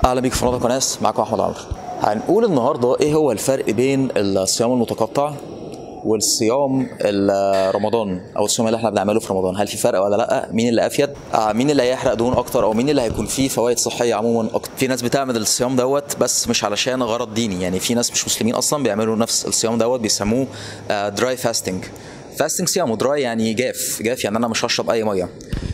اهلا بيك في نقطه قناه معاكم احمد عمرو هنقول النهارده ايه هو الفرق بين الصيام المتقطع والصيام ال- رمضان او الصيام اللي احنا بنعمله في رمضان هل في فرق ولا لا مين اللي افيد آه مين اللي هيحرق دهون اكتر او مين اللي هيكون فيه فوائد صحيه عموما اكتر في ناس بتعمل الصيام دوت بس مش علشان غرض ديني يعني في ناس مش مسلمين اصلا بيعملوا نفس الصيام دوت بيسموه دراي فاستنج فاستنج صيام ودراي يعني جاف جاف يعني انا مش هشرب اي ميه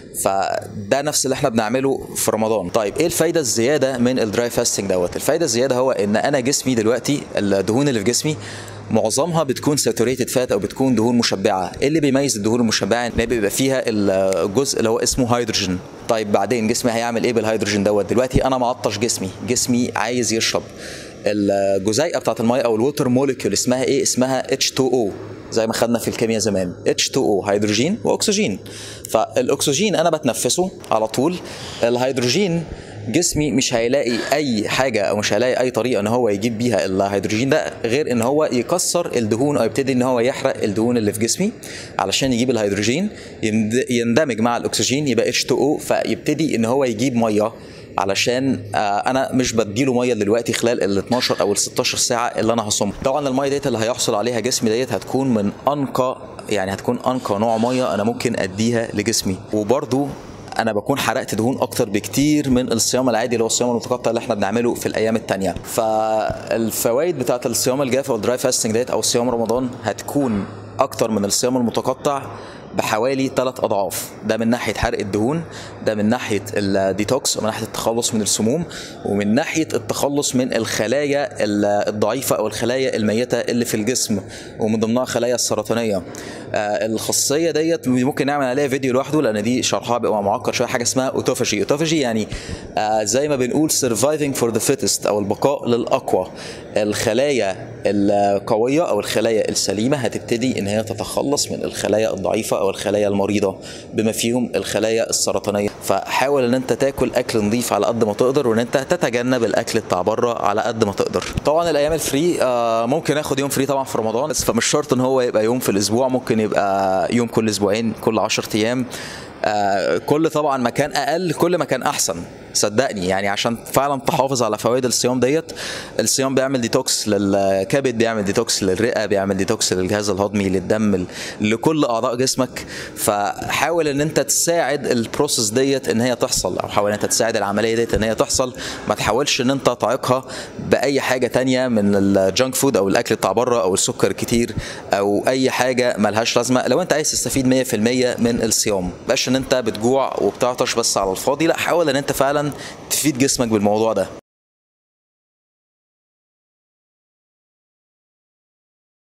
فده نفس اللي احنا بنعمله في رمضان طيب ايه الفايده الزياده من الدراي فاستنج دوت الفايده الزياده هو ان انا جسمي دلوقتي الدهون اللي في جسمي معظمها بتكون ساتوريتد فات او بتكون دهون مشبعه ايه اللي بيميز الدهون المشبعه ان بيبقى فيها الجزء اللي هو اسمه هيدروجين طيب بعدين جسمي هيعمل ايه بالهيدروجين دوت دلوقتي انا معطش جسمي جسمي عايز يشرب الجزيئه بتاعت الميه او الووتر موليكيول اسمها ايه اسمها H2O زي ما خدنا في الكيمياء زمان H2O هيدروجين واكسجين فالاكسجين انا بتنفسه على طول الهيدروجين جسمي مش هيلاقي اي حاجه او مش هيلاقي اي طريقه ان هو يجيب بيها الهيدروجين ده غير ان هو يكسر الدهون او يبتدي ان هو يحرق الدهون اللي في جسمي علشان يجيب الهيدروجين يند- يندمج مع الاكسجين يبقى H2O فيبتدي ان هو يجيب ميه علشان آه، انا مش بديله ميه دلوقتي خلال ال 12 او ال 16 ساعه اللي انا هصومها طبعا الميه ديت اللي هيحصل عليها جسمي ديت هتكون من انقى يعني هتكون انقى نوع ميه انا ممكن اديها لجسمي وبرده انا بكون حرقت دهون اكتر بكتير من الصيام العادي اللي هو الصيام المتقطع اللي احنا بنعمله في الايام التانية فالفوائد بتاعت الصيام الجاف او الدراي فاستنج ديت او صيام رمضان هتكون اكتر من الصيام المتقطع بحوالي ثلاث اضعاف ده من ناحيه حرق الدهون ده من ناحيه الديتوكس ومن ناحيه التخلص من السموم ومن ناحيه التخلص من الخلايا الضعيفه او الخلايا الميته اللي في الجسم ومن ضمنها خلايا السرطانيه آه، الخاصيه ديت ممكن نعمل عليها فيديو لوحده لان دي شرحها بيبقى معقد شويه حاجه اسمها اوتوفاجي اوتوفاجي يعني آه، زي ما بنقول surviving for the fittest او البقاء للاقوى الخلايا القويه او الخلايا السليمه هتبتدي ان هي تتخلص من الخلايا الضعيفه او الخلايا المريضه بما فيهم الخلايا السرطانيه فحاول ان انت تاكل اكل نظيف على قد ما تقدر وان انت تتجنب الاكل بتاع بره على قد ما تقدر طبعا الايام الفري آه، ممكن اخد يوم فري طبعا في رمضان بس فمش شرط ان هو يبقى يوم في الاسبوع ممكن يبقى يوم كل اسبوعين كل 10 ايام آه، كل طبعا مكان اقل كل ما كان احسن صدقني يعني عشان فعلا تحافظ على فوائد الصيام ديت الصيام بيعمل ديتوكس للكبد بيعمل ديتوكس للرئه بيعمل ديتوكس للجهاز الهضمي للدم ل- لكل اعضاء جسمك فحاول ان انت تساعد البروسيس ديت ان هي تحصل او حاول ان انت تساعد العمليه ديت ان هي تحصل ما تحاولش ان انت تعيقها باي حاجه تانية من الجانك فود او الاكل بتاع بره او السكر الكتير او اي حاجه ملهاش لازمه لو انت عايز تستفيد 100% من الصيام بقاش ان انت بتجوع وبتعطش بس على الفاضي لا حاول ان انت فعلا تفيد جسمك بالموضوع ده